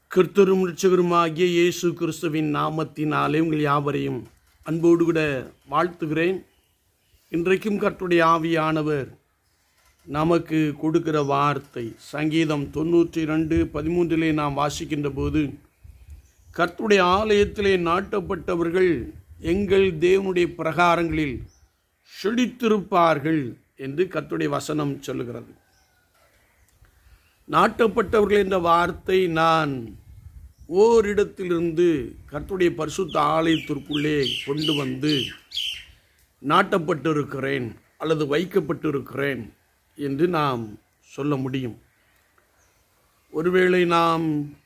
கிறிஸ்தரும் ரட்சகருமாகிய இயேசு கிறிஸ்துவின் நாமத்தினாலே உங்கள் யாவரையும் அன்போடு கூட வாழ்த்துகிறேன் இன்றைக்கும் கர்த்தருடைய ஆவியானவர் நமக்கு கொடுக்கிற வார்த்தை சங்கீதம் தொண்ணூற்றி ரெண்டு பதிமூன்றிலே நாம் வாசிக்கின்ற போது கர்த்தருடைய ஆலயத்திலே நாட்டப்பட்டவர்கள் எங்கள் தேவனுடைய பிரகாரங்களில் செழித்திருப்பார்கள் என்று கர்த்தருடைய வசனம் சொல்லுகிறது நாட்டப்பட்டவர்கள் என்ற வார்த்தை நான் ஓரிடத்திலிருந்து கர்த்தருடைய பரிசுத்த ஆலயத்திற்குள்ளே கொண்டு வந்து நாட்டப்பட்டிருக்கிறேன் அல்லது வைக்கப்பட்டிருக்கிறேன் என்று நாம் சொல்ல முடியும் ஒருவேளை நாம்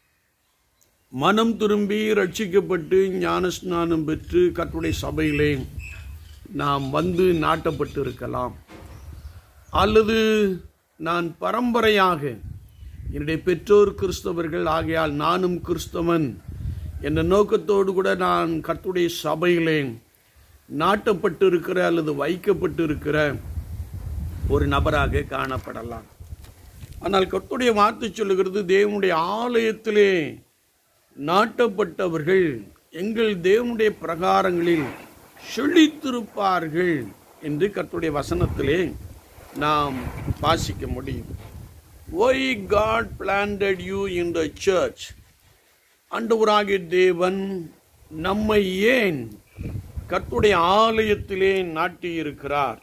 மனம் திரும்பி ரட்சிக்கப்பட்டு ஞானஸ்நானம் பெற்று கர்த்தருடைய சபையிலே நாம் வந்து நாட்டப்பட்டு இருக்கலாம் அல்லது நான் பரம்பரையாக என்னுடைய பெற்றோர் கிறிஸ்தவர்கள் ஆகையால் நானும் கிறிஸ்தவன் என்ற நோக்கத்தோடு கூட நான் கர்த்துடைய சபையிலே நாட்டப்பட்டு இருக்கிற அல்லது வைக்கப்பட்டு இருக்கிற ஒரு நபராக காணப்படலாம் ஆனால் கர்த்துடைய வார்த்தை சொல்லுகிறது தேவனுடைய ஆலயத்திலே நாட்டப்பட்டவர்கள் எங்கள் தேவனுடைய பிரகாரங்களில் செழித்திருப்பார்கள் என்று கர்த்துடைய வசனத்திலே நாம் வாசிக்க முடியும் why God planted you in the church ஆண்டவராகிய தேவன் நம்மை ஏன் கர்த்துடைய ஆலயத்திலே நாட்டியிருக்கிறார்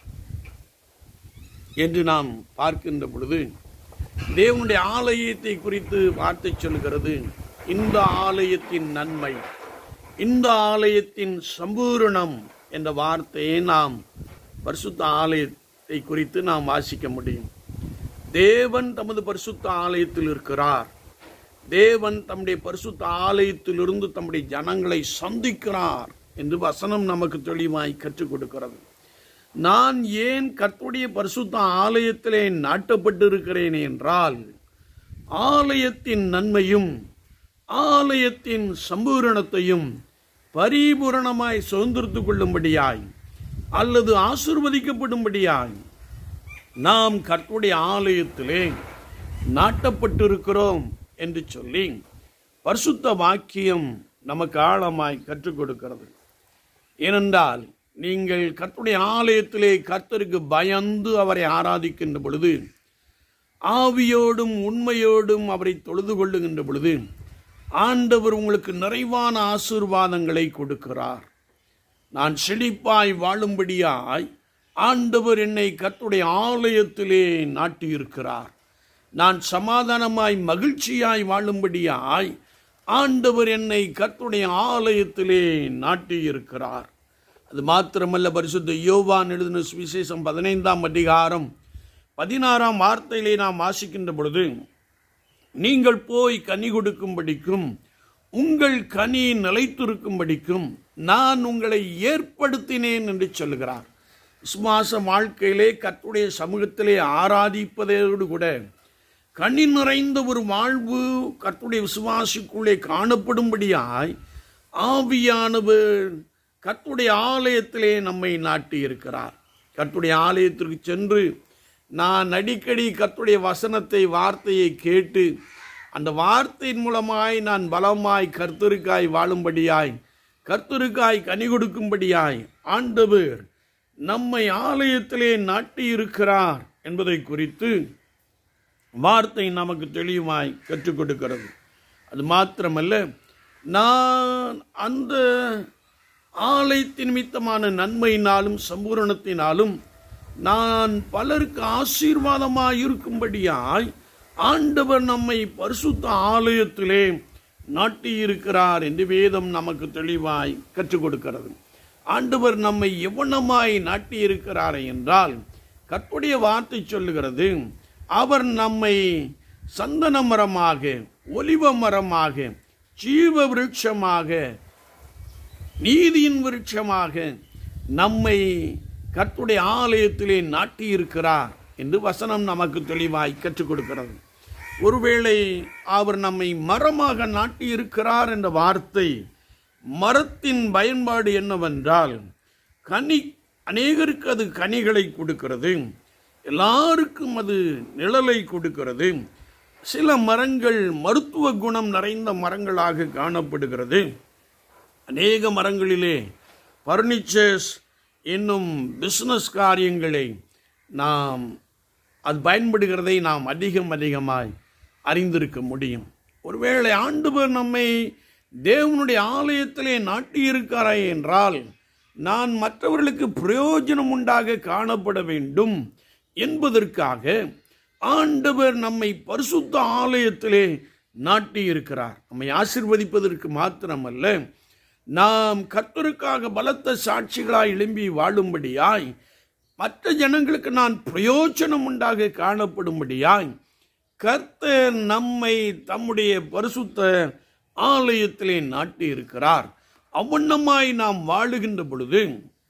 என்று நாம் பார்க்கின்ற பொழுது தேவனுடைய ஆலயத்தை குறித்து வார்த்தை சொல்கிறது இந்த ஆலயத்தின் நன்மை இந்த ஆலயத்தின் சம்பூரணம் என்ற வார்த்தையை நாம் பரிசுத்த ஆலயத்தை குறித்து நாம் வாசிக்க முடியும் தேவன் தமது பரிசுத்த ஆலயத்தில் இருக்கிறார் தேவன் தம்முடைய பரிசுத்த ஆலயத்திலிருந்து தம்முடைய ஜனங்களை சந்திக்கிறார் என்று வசனம் நமக்கு தெளிவாய் கற்றுக் கொடுக்கிறது நான் ஏன் கர்த்துடைய பரிசுத்த ஆலயத்திலே நாட்டப்பட்டிருக்கிறேன் என்றால் ஆலயத்தின் நன்மையும் ஆலயத்தின் சம்பூரணத்தையும் பரிபூரணமாய் சுதந்திரத்துக் கொள்ளும்படியாய் அல்லது ஆசிர்வதிக்கப்படும்படியாய் நாம் கர்த்தருடைய ஆலயத்திலே நாட்டப்பட்டிருக்கிறோம் என்று சொல்லி பரிசுத்த வாக்கியம் நமக்கு ஆழமாய் கற்றுக் கொடுக்கிறது ஏனென்றால் நீங்கள் கர்த்தருடைய ஆலயத்திலே கர்த்தருக்கு பயந்து அவரை ஆராதிக்கின்ற பொழுது ஆவியோடும் உண்மையோடும் அவரை தொழுது கொள்ளுகின்ற பொழுது ஆண்டவர் உங்களுக்கு நிறைவான ஆசீர்வாதங்களை கொடுக்கிறார் நான் செழிப்பாய் வாழும்படியாய் ஆண்டவர் என்னை கர்த்துடைய ஆலயத்திலே நாட்டியிருக்கிறார் நான் சமாதானமாய் மகிழ்ச்சியாய் வாழும்படியாய் ஆண்டவர் என்னை கர்த்துடைய ஆலயத்திலே நாட்டியிருக்கிறார் அது மாத்திரமல்ல பரிசுத்த யோவான் எழுதின சுவிசேஷம் பதினைந்தாம் அதிகாரம் பதினாறாம் வார்த்தையிலே நாம் வாசிக்கின்ற பொழுது நீங்கள் போய் கனி கொடுக்கும்படிக்கும் உங்கள் கனி நிலைத்திருக்கும்படிக்கும் நான் உங்களை ஏற்படுத்தினேன் என்று சொல்லுகிறார் விசுவாச வாழ்க்கையிலே கத்துடைய சமூகத்திலே ஆராதிப்பதோடு கூட கனி நிறைந்த ஒரு வாழ்வு கத்துடைய விசுவாசிக்குள்ளே காணப்படும்படியாய் ஆவியானவர் கத்துடைய ஆலயத்திலே நம்மை நாட்டி இருக்கிறார் கத்துடைய ஆலயத்திற்கு சென்று நான் அடிக்கடி கத்துடைய வசனத்தை வார்த்தையை கேட்டு அந்த வார்த்தையின் மூலமாய் நான் பலமாய் கர்த்தருக்காய் வாழும்படியாய் கர்த்தருக்காய் கனி கொடுக்கும்படியாய் ஆண்டவர் நம்மை ஆலயத்திலே நாட்டி இருக்கிறார் என்பதை குறித்து வார்த்தை நமக்கு தெளிவாய் கற்றுக் கொடுக்கிறது அது மாத்திரமல்ல நான் அந்த ஆலயத்தின் நிமித்தமான நன்மையினாலும் சம்பூரணத்தினாலும் நான் பலருக்கு ஆசீர்வாதமாய் இருக்கும்படியாய் ஆண்டவர் நம்மை பரிசுத்த ஆலயத்திலே நாட்டியிருக்கிறார் என்று வேதம் நமக்கு தெளிவாய் கற்றுக் கொடுக்கிறது ஆண்டவர் நம்மை எவ்வளமாய் நாட்டியிருக்கிறார் என்றால் கற்புடைய வார்த்தை சொல்லுகிறது அவர் நம்மை சந்தன மரமாக ஒலிவ மரமாக ஜீவ விருட்சமாக நீதியின் விருட்சமாக நம்மை கர்த்துடைய ஆலயத்திலே நாட்டியிருக்கிறார் என்று வசனம் நமக்கு தெளிவாய் கற்றுக் கொடுக்கிறது ஒருவேளை அவர் நம்மை மரமாக நாட்டியிருக்கிறார் என்ற வார்த்தை மரத்தின் பயன்பாடு என்னவென்றால் கனி அநேகருக்கு அது கனிகளை கொடுக்கிறது எல்லாருக்கும் அது நிழலை கொடுக்கிறது சில மரங்கள் மருத்துவ குணம் நிறைந்த மரங்களாக காணப்படுகிறது அநேக மரங்களிலே ஃபர்னிச்சர்ஸ் என்னும் பிஸ்னஸ் காரியங்களை நாம் அது பயன்படுகிறதை நாம் அதிகம் அதிகமாய் அறிந்திருக்க முடியும் ஒருவேளை ஆண்டவர் நம்மை தேவனுடைய ஆலயத்திலே நாட்டியிருக்கிறாரே என்றால் நான் மற்றவர்களுக்கு பிரயோஜனம் உண்டாக காணப்பட வேண்டும் என்பதற்காக ஆண்டவர் நம்மை பரிசுத்த ஆலயத்திலே நாட்டியிருக்கிறார் நம்மை ஆசிர்வதிப்பதற்கு மாத்திரமல்ல நாம் கர்த்தருக்காக பலத்த சாட்சிகளாய் எழும்பி வாழும்படியாய் மற்ற ஜனங்களுக்கு நான் பிரயோஜனம் உண்டாக காணப்படும்படியாய் கர்த்தர் நம்மை தம்முடைய பரிசுத்த ஆலயத்திலே நாட்டி இருக்கிறார் அவ்வண்ணமாய் நாம் வாழுகின்ற பொழுது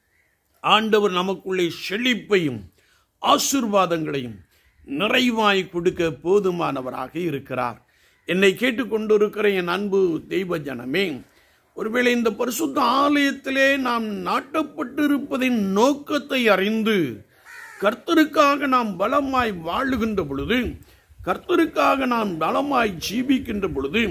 ஆண்டவர் நமக்குள்ளே செழிப்பையும் ஆசிர்வாதங்களையும் நிறைவாய் கொடுக்க போதுமானவராக இருக்கிறார் என்னை கேட்டுக்கொண்டிருக்கிற என் அன்பு தெய்வ ஜனமே ஒருவேளை இந்த பரிசுத்த ஆலயத்திலே நாம் நாட்டப்பட்டிருப்பதின் நோக்கத்தை அறிந்து கர்த்தருக்காக நாம் பலமாய் வாழுகின்ற பொழுது கர்த்தருக்காக நாம் பலமாய் ஜீவிக்கின்ற பொழுது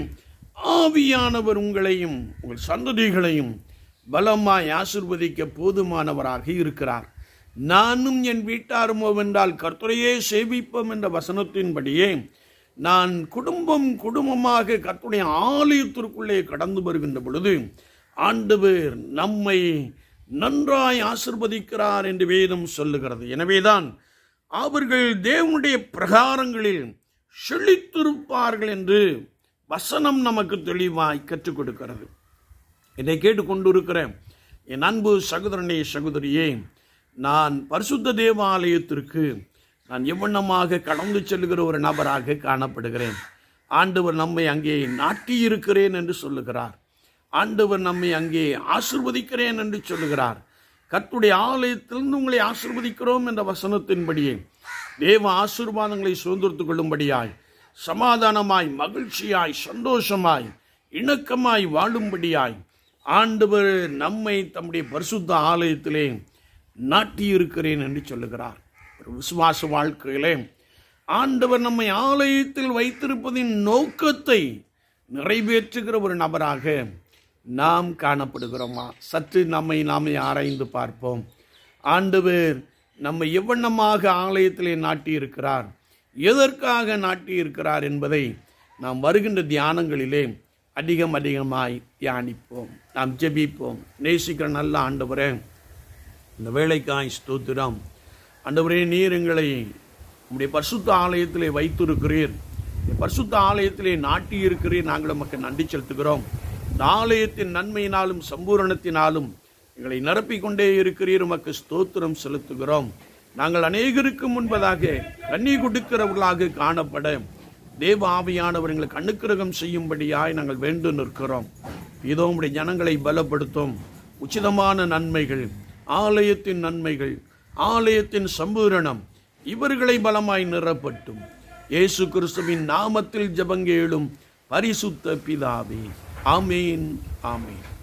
ஆவியானவர் உங்களையும் உங்கள் சந்ததிகளையும் பலமாய் ஆசிர்வதிக்க போதுமானவராக இருக்கிறார் நானும் என் வீட்டாருமோ வென்றால் கர்த்தரையே சேவிப்போம் என்ற வசனத்தின்படியே நான் குடும்பம் குடும்பமாக கர்த்தருடைய ஆலயத்திற்குள்ளே கடந்து வருகின்ற பொழுது ஆண்டவர் நம்மை நன்றாய் ஆசிர்வதிக்கிறார் என்று வேதம் சொல்லுகிறது எனவேதான் அவர்கள் தேவனுடைய பிரகாரங்களில் செழித்திருப்பார்கள் என்று வசனம் நமக்கு தெளிவாய் கற்றுக் கொடுக்கிறது இதை கேட்டுக்கொண்டிருக்கிற என் அன்பு சகோதரனே சகோதரியே நான் பரிசுத்த தேவாலயத்திற்கு நான் எவ்வண்ணமாக கடந்து செல்லுகிற ஒரு நபராக காணப்படுகிறேன் ஆண்டவர் நம்மை அங்கே நாட்டியிருக்கிறேன் என்று சொல்லுகிறார் ஆண்டவர் நம்மை அங்கே ஆசிர்வதிக்கிறேன் என்று சொல்லுகிறார் கர்த்துடைய ஆலயத்திலிருந்து உங்களை ஆசிர்வதிக்கிறோம் என்ற வசனத்தின்படியே தேவ ஆசீர்வாதங்களை சுதந்திரத்துக் கொள்ளும்படியாய் சமாதானமாய் மகிழ்ச்சியாய் சந்தோஷமாய் இணக்கமாய் வாழும்படியாய் ஆண்டவர் நம்மை தம்முடைய பரிசுத்த ஆலயத்திலே நாட்டியிருக்கிறேன் என்று சொல்லுகிறார் ஒரு விசுவாச வாழ்க்கையிலே ஆண்டவர் நம்மை ஆலயத்தில் வைத்திருப்பதின் நோக்கத்தை நிறைவேற்றுகிற ஒரு நபராக நாம் காணப்படுகிறோமா சற்று நம்மை நாமே ஆராய்ந்து பார்ப்போம் ஆண்டவர் நம்மை எவ்வண்ணமாக ஆலயத்திலே நாட்டியிருக்கிறார் எதற்காக நாட்டியிருக்கிறார் என்பதை நாம் வருகின்ற தியானங்களிலே அதிகம் அதிகமாய் தியானிப்போம் நாம் ஜெபிப்போம் நேசிக்கிற நல்ல ஆண்டவரே இந்த வேலைக்காய் ஸ்தோத்திரம் ஆண்டவரே நீர் எங்களை உம்முடைய பரிசுத்த ஆலயத்திலே வைத்திருக்கிறீர் இந்த பரிசுத்த ஆலயத்திலே நாட்டி இருக்கிறீர் நாங்கள் நமக்கு நன்றி செலுத்துகிறோம் இந்த ஆலயத்தின் நன்மையினாலும் சம்பூரணத்தினாலும் எங்களை நிரப்பிக் கொண்டே இருக்கிறீர் உமக்கு ஸ்தோத்திரம் செலுத்துகிறோம் நாங்கள் அநேகருக்கு முன்பதாக கண்ணி கொடுக்கிறவர்களாக காணப்பட தேவ ஆவியானவர் எங்களுக்கு அனுக்கிரகம் செய்யும்படியாய் நாங்கள் வேண்டு நிற்கிறோம் இதோ உம்முடைய ஜனங்களை பலப்படுத்தும் உச்சிதமான நன்மைகள் ஆலயத்தின் நன்மைகள் ஆலயத்தின் சம்பூரணம் இவர்களை பலமாய் நிறப்பட்டும் இயேசு கிறிஸ்துவின் நாமத்தில் ஜபங்கேளும் பரிசுத்த பிதாவே ஆமேன் ஆமேன்